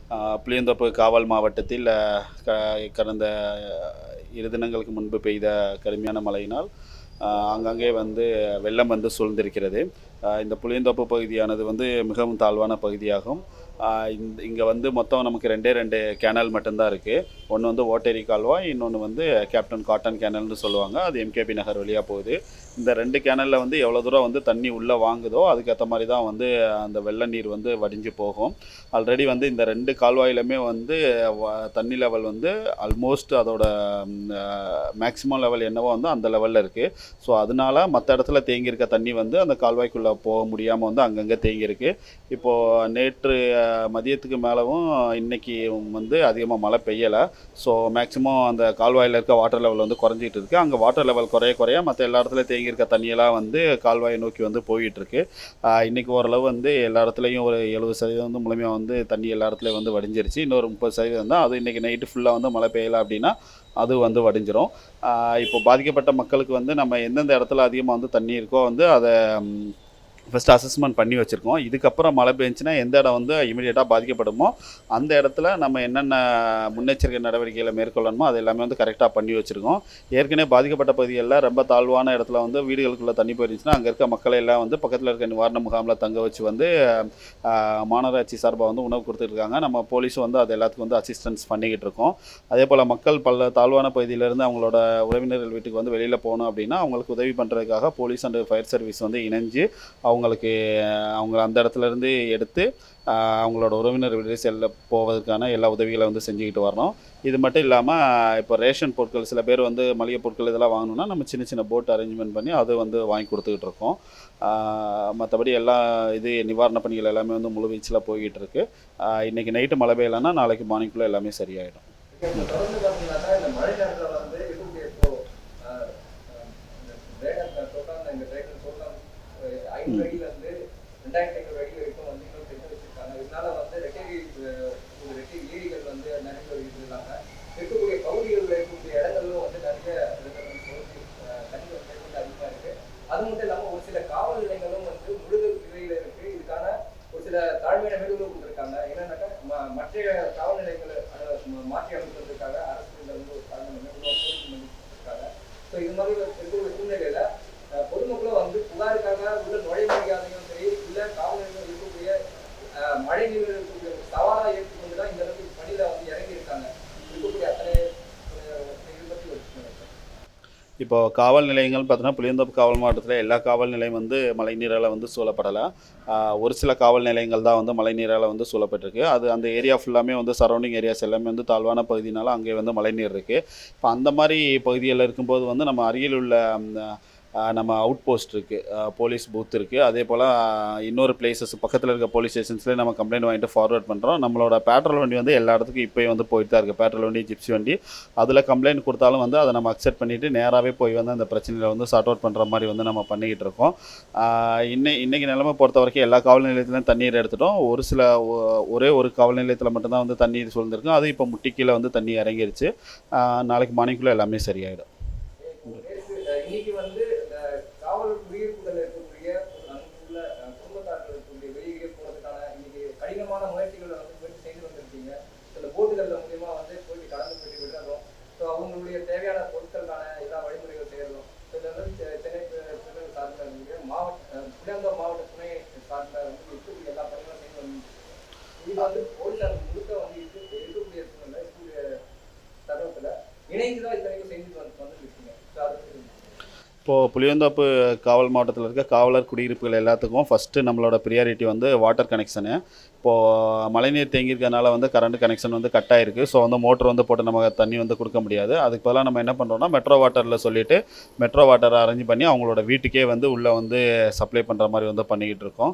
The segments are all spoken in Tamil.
ஆஹ் புளியந்தோப்பு காவல் மாவட்டத்தில் ஆஹ் க- கடந்த இரு தினங்களுக்கு முன்பு பெய்த கடுமையான மழையினால் ஆஹ் ஆங்காங்கே வந்து வெள்ளம் வந்து சூழ்ந்திருக்கிறது ஆஹ் இந்த புளியந்தோப்பு பகுதியானது வந்து மிகவும் தாழ்வான பகுதியாகும் ஆஹ் இந்த இங்கே வந்து மொத்தம் நமக்கு ரெண்டே ரெண்டு கேனல் மட்டும்தான் இருக்குது ஒன்று வந்து ஓட்டேரி கால்வாய் இன்னொன்று வந்து கேப்டன் காட்டன் கேனல்னு சொல்லுவாங்க அது எம்கேபி நகர் வழியாக போகுது இந்த ரெண்டு கேனலில் வந்து எவ்வளோ தூரம் வந்து தண்ணி உள்ளே வாங்குதோ அதுக்கேற்ற மாதிரி தான் வந்து அந்த வெள்ள நீர் வந்து வடிஞ்சு போகும் ஆல்ரெடி வந்து இந்த ரெண்டு கால்வாயிலுமே வந்து வ- தண்ணி லெவல் வந்து ஆல்மோஸ்ட் அதோட மேக்ஸிமம் லெவல் என்னவோ வந்து அந்த லெவலில் இருக்குது ஸோ அதனால மற்ற இடத்துல தேங்கியிருக்க தண்ணி வந்து அந்த கால்வாய்க்குள்ளே போக முடியாமல் வந்து அங்கங்கே தேங்கியிருக்கு இப்போது நேற்று அஹ், மதியத்துக்கு மேலவும் இன்னைக்கு வந்து அதிகமாக மழை பெய்யலை ஸோ மேக்ஸிமம் அந்த கால்வாயில் இருக்க வாட்டர் லெவல் வந்து குறைஞ்சிட்டு இருக்கு அங்கே வாட்டர் லெவல் குறைய குறைய மற்ற எல்லா இடத்துலையும் தேங்கியிருக்க தண்ணியெல்லாம் வந்து கால்வாயை நோக்கி வந்து போயிட்டு இருக்கு ஆஹ் இன்னைக்கு ஓரளவு வந்து எல்லா இடத்துலையும் ஒரு எழுபது சதவீதம் வந்து முழுமையாக வந்து தண்ணி எல்லா இடத்துலையும் வந்து வடிஞ்சிருச்சு இன்னொரு முப்பது சதவீதம் தான் அது இன்னைக்கு நைட்டு ஃபுல்லாக வந்து மழை பெய்யல அப்படின்னா அது வந்து வடிஞ்சிரும் ஆஹ் இப்போ பாதிக்கப்பட்ட மக்களுக்கு வந்து நம்ம எந்தெந்த இடத்துல அதிகமாக வந்து தண்ணி இருக்கோ வந்து அதை ஃபஸ்ட்டு அசஸ்மெண்ட் பண்ணி வச்சுருக்கோம் இதுக்கப்புறம் மழை பெஞ்சுன்னா எந்த இடம் வந்து இமீடியட்டாக பாதிக்கப்படுமோ அந்த இடத்துல நம்ம என்னென்ன முன்னெச்சரிக்கை நடவடிக்கைகளை மேற்கொள்ளணுமோ அது எல்லாமே வந்து கரெக்டாக பண்ணி வச்சுருக்கோம் ஏற்கனவே பாதிக்கப்பட்ட பகுதிகளில் ரொம்ப தாழ்வான இடத்துல வந்து வீடுகளுக்குள்ளே தண்ணி போயிருந்துச்சுன்னா அங்கே இருக்க மக்களை எல்லாம் வந்து பக்கத்தில் இருக்க நிவாரண முகாமில் தங்க வச்சு வந்து ஆஹ், மாநகராட்சி சார்பாக வந்து உணவு கொடுத்துருக்காங்க நம்ம போலீஸும் வந்து அது எல்லாத்துக்கும் வந்து அசிஸ்டன்ஸ் பண்ணிக்கிட்டு இருக்கோம் அதே போல் மக்கள் பல தாழ்வான பகுதியிலேருந்து அவங்களோட உறவினர்கள் வீட்டுக்கு வந்து வெளியில் போகணும் அப்படின்னா அவங்களுக்கு உதவி பண்ணுறதுக்காக போலீஸ் அண்ட் ஃபயர் சர்வீஸ் வந்து இணைஞ்சு அவங்களுக்கு அஹ், அவங்க அந்த இடத்துல இருந்து எடுத்து ஆஹ், அவங்களோட உறவினர் வீடு செல்ல போவதற்கான எல்லா உதவிகளை வந்து செஞ்சுக்கிட்டு வரணும் இது மட்டும் இல்லாமல் இப்போ ரேஷன் பொருட்கள் சில பேர் வந்து மளிகை பொருட்கள் இதெல்லாம் வாங்கணும்னா நம்ம சின்ன சின்ன போட் அரேஞ்ச்மெண்ட் பண்ணி அதை வந்து வாங்கி கொடுத்துக்கிட்டு இருக்கோம் மற்றபடி எல்லா இது நிவாரண பணிகள் எல்லாமே வந்து முழு வீச்சில் போய்கிட்டு இருக்கு ஆஹ், இன்னைக்கு நைட்டு மழை பெய்யலைன்னா நாளைக்கு மார்னிங்குள்ளே எல்லாமே சரியாயிடும் இப்போ தொடர்ந்து பார்த்தீங்கன்னாக்கா இந்த மழை நேரத்தில் வந்து இருக்கக்கூடிய இப்போ அஹ், அஹ், இந்த வேடம் சொல்றாங்க இந்த வேடம் சொல்றாங்க ஐநூறு அடியில இருந்து ரெண்டாயிரத்தி ஐநூறு அடி வரைக்கும் வந்து இன்னும் தெரிஞ்சு வச்சிருக்காங்க இதனால வந்து ரெட்டை அஹ், ஒரு ரெட்டை ஏரிகள் வந்து நிறைய வருகிறது இல்லாம இருக்கக்கூடிய பகுதிகளில் இருக்கக்கூடிய இடங்களும் வந்து நிறைய இடங்கள் வந்து தோன்றி, அஹ், தண்ணி வந்து மேற்கொண்டு அதிகமா இருக்கு அது மட்டும் இல்லாம ஒரு சில காவல் நிலையங்களும் வந்து முழுதல் நிலையில இருக்கு இதுக்கான ஒரு சில தாழ்மையான வேண்டுகோள் கொடுத்துருக்காங்க என்னன்னாக்கா ம- மற்ற காவல் நிலையங்களை அஹ், ம- மாற்றி அமைப்பதற்காக அரசு இதுல வந்து ஒரு தாழ்மையான வேண்டுகோள் கோரிக்கை பண்ணிருக்காங்க ஸோ இது மாதிரி இருக்கக்கூடிய சூழ்நிலையில அஹ், பொதுமக்களும் வந்து புகாருக்காக உள்ள நுழைய முடியாதையும் சரி இல்ல காவல் நிலையம் இருக்கக்கூடிய அஹ், மழை நீர் இருக்கக்கூடிய ஒரு சவாலா ஏற்றுக்கொண்டு தான் இந்த அளவுக்கு பணியில வந்து இறங்கி இருக்காங்க இருக்கக்கூடிய அத்தனை அஹ், இது பற்றி ஒரு சின்ன இப்போ காவல் நிலையங்கள் பார்த்தோன்னா புளியந்தோப்பு காவல் மாவட்டத்தில் எல்லா காவல் நிலையம் வந்து மழைநீரால் வந்து சூழப்படலை ஆஹ் ஒரு சில காவல் நிலையங்கள் தான் வந்து மழைநீரால் வந்து சூழப்பட்டிருக்கு அது அந்த ஏரியா ஃபுல்லாமே வந்து சரௌண்டிங் ஏரியாஸ் எல்லாமே வந்து தாழ்வான பகுதினால அங்கே வந்து மழைநீர் இருக்குது இப்போ அந்த மாதிரி பகுதிகளில் இருக்கும்போது வந்து நம்ம அருகில் உள்ள அந்த, ஆஹ் நம்ம அவுட் போஸ்ட் இருக்குது போலீஸ் பூத் இருக்குது அதே போல் இன்னொரு பிளேசஸ் பக்கத்தில் இருக்க போலீஸ் ஸ்டேஷன்ஸ்லேயே நம்ம கம்ப்ளைண்ட் வாங்கிட்டு ஃபார்வர்ட் பண்ணுறோம் நம்மளோட பேட்ரோல் வண்டி வந்து எல்லா இடத்துக்கும் இப்போயும் வந்து போயிட்டு தான் இருக்குது பேட்ரோல் வண்டி ஜிப்சி வண்டி அதில் கம்ப்ளைண்ட் கொடுத்தாலும் வந்து அதை நம்ம அக்செப்ட் பண்ணிவிட்டு நேராகவே போய் வந்து அந்த பிரச்சனையில் வந்து சார்ட் அவுட் பண்ணுற மாதிரி வந்து நம்ம பண்ணிக்கிட்டு இருக்கோம் ஆஹ் இன்னை இன்றைக்கி நிலைமை பொறுத்த வரைக்கும் எல்லா காவல் நிலையத்துலையும் தண்ணீர் எடுத்துட்டோம் ஒரு சில ஒ- ஒரே ஒரு காவல் நிலையத்தில் மட்டும்தான் வந்து தண்ணீர் சூழ்ந்திருக்கும் அது இப்போ முட்டி கீழே வந்து தண்ணி இறங்கிருச்சு ஆஹ் நாளைக்கு மார்னிங்குள்ளே எல்லாமே சரியாயிடும் நேற்று, அஹ், இன்னைக்கு வந்து இந்த காவல் குடியிருப்புகள் இருக்கக்கூடிய அங்குள்ள அஹ், குடும்பத்தார்கள் இருக்கக்கூடிய வெளியே போறதுக்கான இன்னைக்கு கடினமான முயற்சிகளை வந்து முயற்சி செய்து வந்திருக்கீங்க சில போட்டுகள் மூலியமா வந்து போயிட்டு கடந்து போயிட்டு விடுறதும் ஸோ அவங்களுடைய தேவையான பொருட்களுக்கான எல்லா வழிமுறைகள் செய்யறதும் ஸோ இதில் வந்து செ- சென்னை பிரிவு சார்பில் இருக்கக்கூடிய மாவட்ட அஹ், புளியாந்தோப்பு மாவட்ட துணை சார்பில் வந்து இருக்கக்கூடிய எல்லா பணிகளும் செய்து வந்து இது வந்து போலீசார் முழுக்க வந்து இருக்கு இருக்கக்கூடிய சூழ்நிலை இருக்கக்கூடிய தருணத்துல இணைந்து தான் இத்தனைக்கும் செஞ்சுட்டு வந்து வந்துருக்கீங்க ஸோ அது இப்போது புளியந்தோப்பு காவல் மாவட்டத்தில் இருக்க காவலர் குடியிருப்புகள் எல்லாத்துக்கும் ஃபஸ்ட்டு நம்மளோட ப்ரியாரிட்டி வந்து வாட்டர் கனெக்ஷனு இப்போது மழைநீர் தேங்கியிருக்கனால வந்து கரண்ட் கனெக்ஷன் வந்து கட் ஆயிருக்கு ஸோ வந்து மோட்டர் வந்து போட்டு நம்ம தண்ணி வந்து கொடுக்க முடியாது அதுக்கு பதிலாக நம்ம என்ன பண்ணுறோம்னா மெட்ரோ வாட்டரில் சொல்லிவிட்டு மெட்ரோ வாட்டரை அரேஞ்ச் பண்ணி அவங்களோட வீட்டுக்கே வந்து உள்ளே வந்து சப்ளை பண்ணுற மாதிரி வந்து பண்ணிக்கிட்டு இருக்கோம்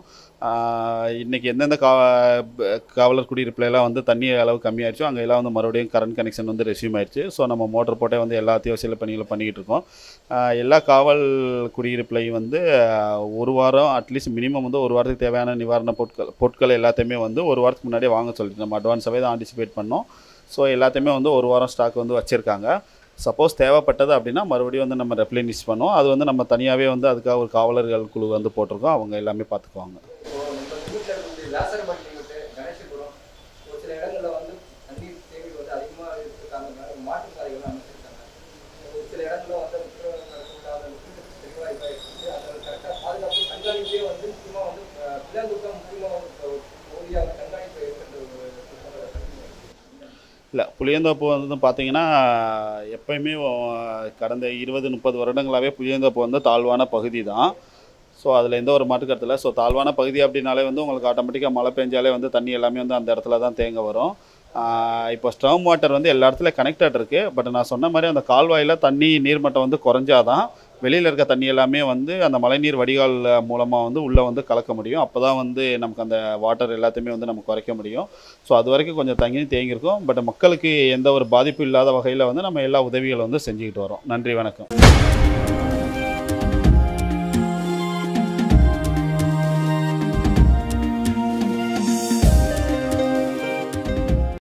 ஆஹ் இன்னைக்கு எந்தெந்த கா ப- காவலர் குடியிருப்புல எல்லாம் வந்து தண்ணி அளவு கம்மியாயிருச்சோ அங்கே எல்லாம் வந்து மறுபடியும் கரண்ட் கனெக்ஷன் வந்து ரெசியூம் ஆயிடுச்சு ஸோ நம்ம மோட்டர் போட்டே வந்து எல்லா அத்தியாவசிய பணிகளும் பண்ணிக்கிட்டு இருக்கோம் ஆஹ் எல்லா காவல் குடியிருப்புலையும் வந்து ஆஹ் ஒரு வாரம் அட்லீஸ்ட் மினிமம் வந்து ஒரு வாரத்துக்கு தேவையான நிவாரண பொருட்கள் பொருட்கள் எல்லாத்தையுமே வந்து ஒரு வாரத்துக்கு முன்னாடியே வாங்க சொல்லிட்டு நம்ம அட்வான்ஸாகவே தான் ஆன்டிசிபேட் பண்ணோம் ஸோ எல்லாத்தையுமே வந்து ஒரு வாரம் ஸ்டாக் வந்து வச்சுருக்காங்க சப்போஸ் தேவைப்பட்டது அப்படின்னா மறுபடியும் வந்து நம்ம ரெப்ளனிஷ் பண்ணோம் அது வந்து நம்ம தனியாகவே வந்து அதுக்காக ஒரு காவலர்கள் குழு வந்து போட்டிருக்கோம் அவங்க எல்லாமே பார்த்துக்குவாங்க இப்போ நம்ம வீட்டில் இருக்கக்கூடிய வியாசரபாடி லிமிட்டு கணேசபுரம் ஒரு சில இடங்கள்ல இல்லை புளியந்தோப்பு வந்து பார்த்தீங்கன்னா எப்பயுமே அஹ், கடந்த இருபது முப்பது வருடங்களாகவே புளியந்தோப்பு வந்து தாழ்வான பகுதி தான் ஸோ அதில் எந்த ஒரு மாற்று கருத்து இல்லை ஸோ தாழ்வான பகுதி அப்படின்னாலே வந்து உங்களுக்கு ஆட்டோமேட்டிக்காக மழை பெஞ்சாலே வந்து தண்ணி எல்லாமே வந்து அந்த இடத்துல தான் தேங்க வரும் ஆஹ் இப்போ ஸ்ட்ரம் வாட்டர் வந்து எல்லா இடத்துலையும் கனெக்டட் இருக்குது பட் நான் சொன்ன மாதிரி அந்த கால்வாயில் தண்ணி நீர்மட்டம் வந்து குறைஞ்சாதான் வெளியில் இருக்க தண்ணி எல்லாமே வந்து அந்த மழைநீர் வடிகால் மூலமாக வந்து உள்ளே வந்து கலக்க முடியும் அப்போ தான் வந்து நமக்கு அந்த வாட்டர் எல்லாத்தையுமே வந்து நம்ம குறைக்க முடியும் ஸோ அது வரைக்கும் கொஞ்சம் தங்கி தேங்கியிருக்கும் பட் மக்களுக்கு எந்த ஒரு பாதிப்பும் இல்லாத வகையில் வந்து நம்ம எல்லா உதவிகளை வந்து செஞ்சுக்கிட்டு வரோம் நன்றி வணக்கம்